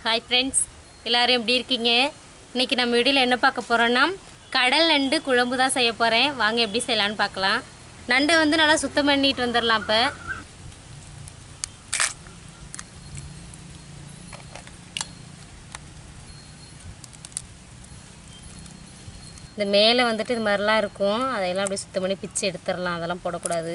hi friends எல்லோரும் எப்படி இருக்கீங்க இன்றைக்கி நம்ம வீடியோவில் என்ன பார்க்க போகிறோன்னா கடல் நண்டு குழம்பு தான் செய்ய போகிறேன் வாங்க எப்படி செய்யலான்னு பார்க்கலாம் நண்டு வந்து நல்லா சுத்தம் பண்ணிட்டு வந்துடலாம் இப்போ இந்த மேலே வந்துட்டு இது மாதிரிலாம் இருக்கும் அதையெல்லாம் அப்படியே சுத்தம் பண்ணி பிச்சு எடுத்துடலாம் அதெல்லாம் போடக்கூடாது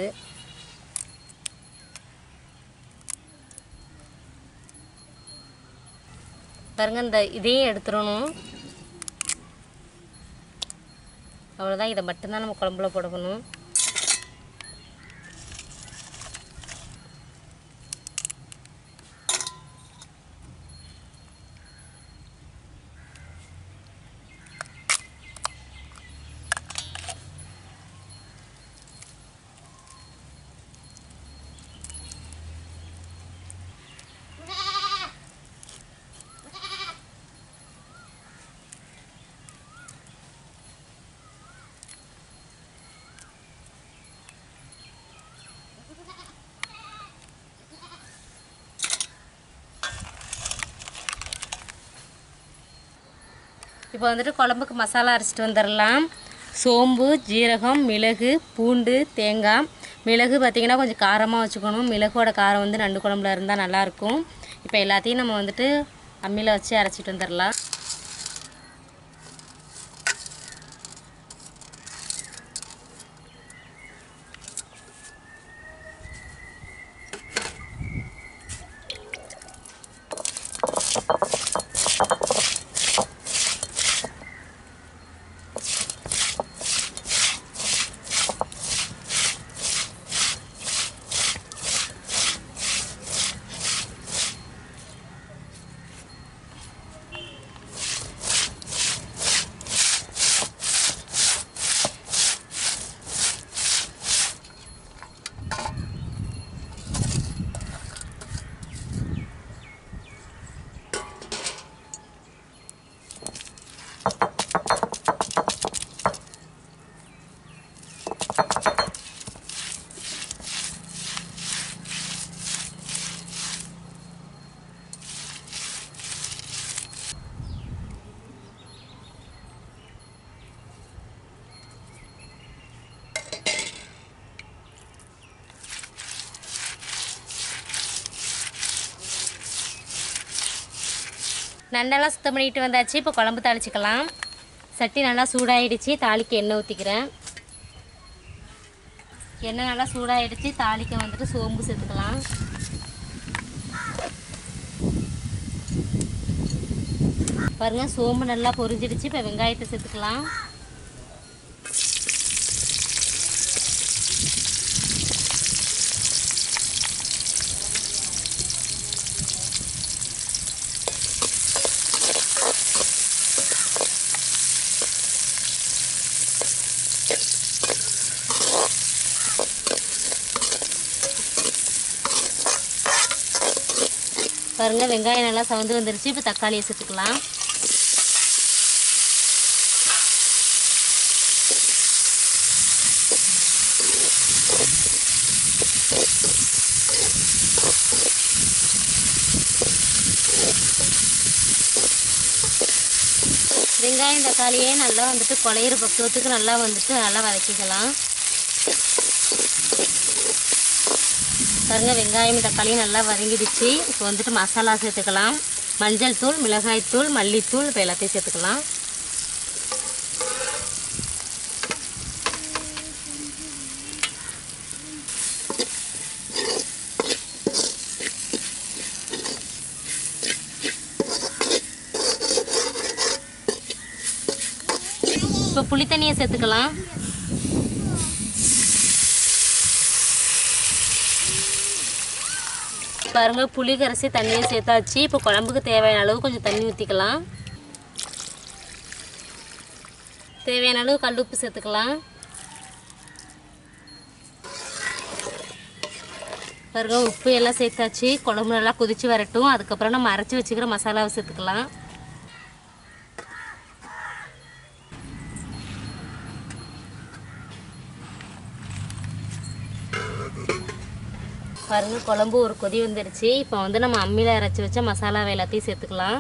பாருங்க இந்த இதையும் எடுத்துடணும் அவ்வளோதான் இதை மட்டும்தான் நம்ம குழம்புல போடணும் இப்போ வந்துட்டு குழம்புக்கு மசாலா அரைச்சிட்டு வந்துடலாம் சோம்பு ஜீரகம் மிளகு பூண்டு தேங்காய் மிளகு பார்த்திங்கன்னா கொஞ்சம் காரமாக வச்சுக்கணும் மிளகோட காரம் வந்து நண்டு குழம்புல இருந்தால் நல்லாயிருக்கும் இப்போ எல்லாத்தையும் நம்ம வந்துட்டு அம்மியில் வச்சு அரைச்சிட்டு வந்துடலாம் நண்டெல்லாம் சுத்தம் பண்ணிட்டு வந்தாச்சு இப்போ குழம்பு தாளிச்சிக்கலாம் சட்டி நல்லா சூடாயிடுச்சு தாளிக்க எண்ணெய் ஊற்றிக்கிறேன் எண்ணெய் நல்லா சூடாயிடுச்சு தாளிக்க வந்துட்டு சோம்பு சேர்த்துக்கலாம் பாருங்க சோம்பு நல்லா பொரிஞ்சிடுச்சு இப்போ வெங்காயத்தை சேர்த்துக்கலாம் பாருங்க வெங்காயம் நல்லா சவந்து வந்துருச்சு இப்போ தக்காளியை சேர்த்துக்கலாம் வெங்காயம் தக்காளியே நல்லா வந்துட்டு குழையிற பக்குவத்துக்கு நல்லா வந்துட்டு நல்லா வதக்கிக்கலாம் பாருங்க வெங்காயம் தக்காளியும் நல்லா வதங்கிடுச்சு இப்போ வந்துட்டு மசாலா சேர்த்துக்கலாம் மஞ்சள் தூள் மிளகாய் தூள் மல்லித்தூள் இப்போ எல்லாத்தையும் சேர்த்துக்கலாம் இப்போ புளி தண்ணியை சேர்த்துக்கலாம் பாருங்க புளி கரைச்சி தண்ணியை சேர்த்தாச்சு இப்போ குழம்புக்கு தேவையான அளவு கொஞ்சம் தண்ணி ஊற்றிக்கலாம் தேவையான அளவு கல் உப்பு சேர்த்துக்கலாம் பாருங்க உப்பு எல்லாம் சேர்த்தாச்சு குழம்பு நல்லா கொதிச்சு வரட்டும் அதுக்கப்புறம் நம்ம அரைச்சி வச்சுக்கிற மசாலாவை சேர்த்துக்கலாம் பாருங்கள் குழம்பு ஒரு கொதி வந்துருச்சு இப்போ வந்து நம்ம அம்மியில் அரைச்சி வச்ச மசாலாவை எல்லாத்தையும் சேர்த்துக்கலாம்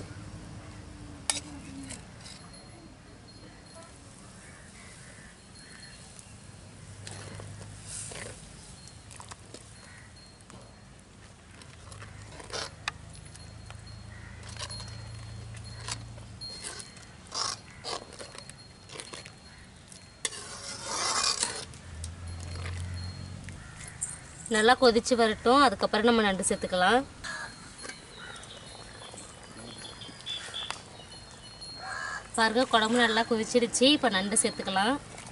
நல்லா கொதிச்சு வரட்டும் அதுக்கப்புறம் நம்ம நண்டு சேர்த்துக்கலாம் பாருங்க குழம்பு நல்லா கொதிச்சிடுச்சு இப்போ நண்டு சேர்த்துக்கலாம்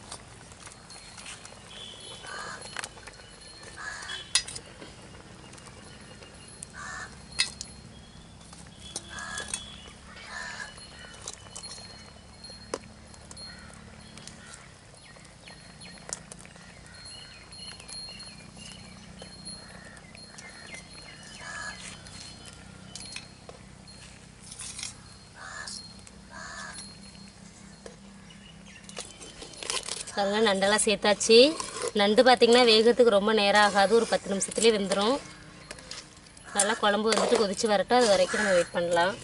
பாருங்க நண்டெல்லாம் சேர்த்தாச்சு நண்டு பார்த்திங்கன்னா வேகிறதுக்கு ரொம்ப நேரம் ஆகாது ஒரு பத்து நிமிஷத்துலேயே வெந்துடும் நல்லா குழம்பு வந்துட்டு கொதிச்சு வரட்டும் அது வரைக்கும் நம்ம வெயிட் பண்ணலாம்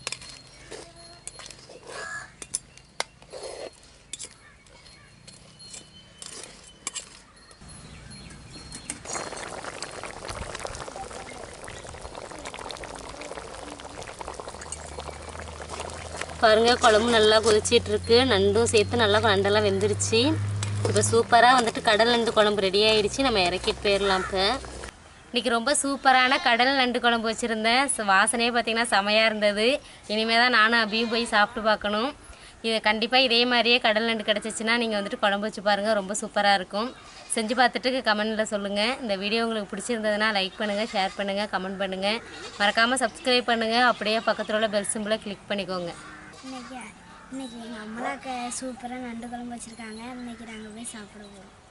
பாருங்க குழம்பு நல்லா கொதிச்சிட்டு இருக்கு நண்டும் சேர்த்து நல்லா நண்டெல்லாம் வெந்துருச்சு இப்போ சூப்பராக வந்துட்டு கடல் நண்டு குழம்பு ரெடி ஆயிடுச்சு நம்ம இறக்கிட்டு போயிடலாம் இப்போ இன்றைக்கி ரொம்ப சூப்பரான கடல் நண்டு குழம்பு வச்சுருந்தேன் ச- வாசனையே பார்த்திங்கன்னா செமையாக இருந்தது இனிமேல் தான் நானும் அபியும் போய் சாப்பிட்டு பார்க்கணும் இது கண்டிப்பாக இதே மாதிரியே கடல் நண்டு கிடச்சிச்சின்னா நீங்கள் வந்துட்டு குழம்பு வச்சு பாருங்கள் ரொம்ப சூப்பராக இருக்கும் செஞ்சு பார்த்துட்டு கமெண்டில் சொல்லுங்கள் இந்த வீடியோ உங்களுக்கு பிடிச்சிருந்ததுன்னா லைக் பண்ணுங்கள் ஷேர் பண்ணுங்கள் கமெண்ட் பண்ணுங்கள் மறக்காமல் சப்ஸ்கிரைப் பண்ணுங்கள் அப்படியே பக்கத்தில் உள்ள பெல் சிம்பிளை கிளிக் பண்ணிக்கோங்க இன்னைக்கு இன்னைக்கு எங்கள் அம்மாக்கா சூப்பராக நண்டு குழம்பு வச்சுருக்காங்க இன்னைக்கு நாங்கள் போய் சாப்பிட போகிறோம்